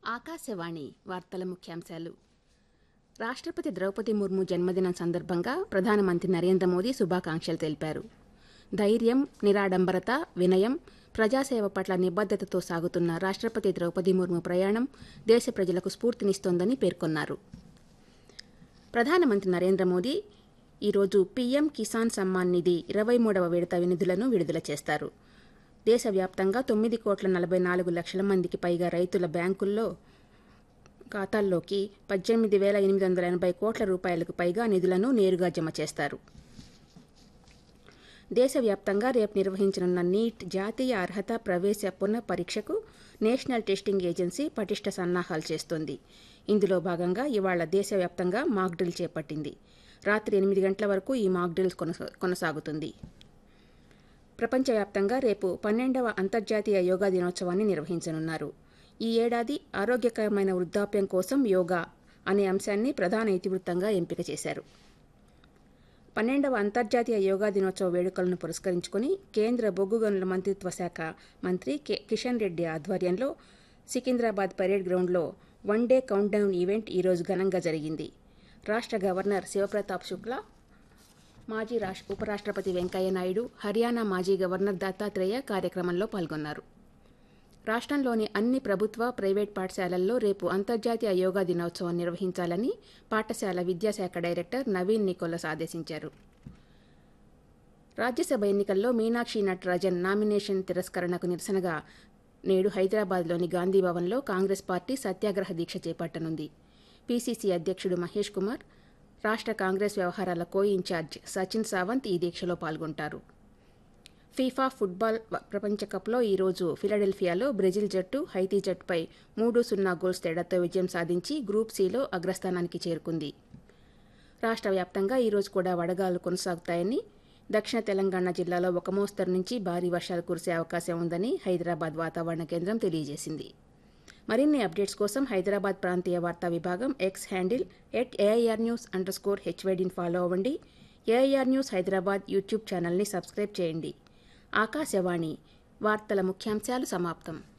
ఆకాశవాణి వార్తల ముఖ్యాంశాలు రాష్ట్రపతి ద్రౌపది ముర్ము జన్మదినం సందర్భంగా ప్రధానమంత్రి నరేంద్ర మోదీ శుభాకాంక్షలు తెలిపారు ధైర్యం నిరాడంబరత వినయం ప్రజాసేవ పట్ల నిబద్దతతో సాగుతున్న రాష్ట్రపతి ద్రౌపది ముర్ము ప్రయాణం దేశ ప్రజలకు స్ఫూర్తినిస్తోందని పేర్కొన్నారు ప్రధానమంత్రి నరేంద్ర మోదీ ఈరోజు పీఎం కిసాన్ సమ్మాన్ నిధి ఇరవై మూడవ విడత నిధులను విడుదల చేస్తారు దేశవ్యాప్తంగా తొమ్మిది కోట్ల నలభై నాలుగు లక్షల మందికి పైగా రైతుల బ్యాంకుల్లో ఖాతాల్లోకి పద్దెనిమిది వేల ఎనిమిది వందల ఎనభై కోట్ల రూపాయలకు పైగా నిధులను నేరుగా జమ చేస్తారు దేశవ్యాప్తంగా రేపు నిర్వహించనున్న నీట్ జాతీయ అర్హత ప్రవేశ పునః పరీక్షకు నేషనల్ టెస్టింగ్ ఏజెన్సీ పటిష్ట సన్నాహాలు చేస్తోంది ఇందులో భాగంగా ఇవాళ దేశవ్యాప్తంగా మాక్ డ్రిల్ చేపట్టింది రాత్రి ఎనిమిది గంటల వరకు ఈ మాక్ డ్రిల్ కొనసా- కొనసాగుతుంది ప్రపంచవ్యాప్తంగా రేపు పన్నెండవ అంతర్జాతీయ యోగా దినోత్సవాన్ని నిర్వహించనున్నారు ఈ ఏడాది ఆరోగ్యకరమైన వృద్ధాప్యం కోసం యోగా అనే అంశాన్ని ప్రధాన ఇతివృత్తంగా ఎంపిక చేశారు పన్నెండవ అంతర్జాతీయ యోగా దినోత్సవ వేడుకలను పురస్కరించుకుని కేంద్ర బొగ్గు గనుల మంత్రిత్వ శాఖ మంత్రి కె కిషన్ రెడ్డి ఆధ్వర్యంలో సికింద్రాబాద్ పరేడ్ గ్రౌండ్లో వన్ డే కౌంట్డౌన్ ఈవెంట్ ఈరోజు ఘనంగా జరిగింది రాష్ట్ర గవర్నర్ శివప్రతాప్ శుక్లా మాజీ రాష్ట్ర ఉపరాష్ట్రపతి వెంకయ్య నాయుడు హర్యానా మాజీ గవర్నర్ దత్తాత్రేయ కార్యక్రమంలో పాల్గొన్నారు రాష్ట్రంలోని అన్ని ప్రభుత్వ ప్రైవేట్ పాఠశాలల్లో రేపు అంతర్జాతీయ యోగా దినోత్సవం నిర్వహించాలని పాఠశాల విద్యాశాఖ డైరెక్టర్ నవీన్ నికోలస్ ఆదేశించారు రాజ్యసభ ఎన్నికల్లో మీనాక్షి నటరాజన్ నామినేషన్ తిరస్కరణకు నిరసనగా నేడు హైదరాబాద్లోని గాంధీ భవన్లో కాంగ్రెస్ పార్టీ సత్యాగ్రహ దీక్ష చేపట్టనుంది పీసీసీ అధ్యక్షుడు మహేష్ కుమార్ రాష్ట్ర కాంగ్రెస్ వ్యవహారాల కో ఇన్ఛార్జ్ సచిన్ సావంత్ ఈ దీక్షలో పాల్గొంటారు ఫీఫా ఫుట్బాల్ వ- ప్రపంచ కప్లో ఈరోజు ఫిలడెల్ఫియాలో బ్రెజిల్ జట్టు హైతీ జట్టుపై మూడు సున్నా గోల్స్ తేడాతో విజయం సాధించి గ్రూప్ సిలో అగ్రస్థానానికి చేరుకుంది రాష్ట్ర వ్యాప్తంగా ఈరోజు కూడా వడగాలు కొనసాగుతాయని దక్షిణ తెలంగాణ జిల్లాలో ఒక మోస్తరు నుంచి భారీ వర్షాలు కురిసే అవకాశం ఉందని హైదరాబాద్ వాతావరణ కేంద్రం తెలియజేసింది మరిన్ని అప్డేట్స్ కోసం హైదరాబాద్ ప్రాంతీయ వార్తా విభాగం X handle at AIR news underscore స్కోర్ హెచ్వైడిని ఫాలో అవ్వండి ఏఐఆర్ న్యూస్ హైదరాబాద్ యూట్యూబ్ ఛానల్ని సబ్స్క్రైబ్ చేయండి ఆకాశవాణి వార్తల ముఖ్యాంశాలు సమాప్తం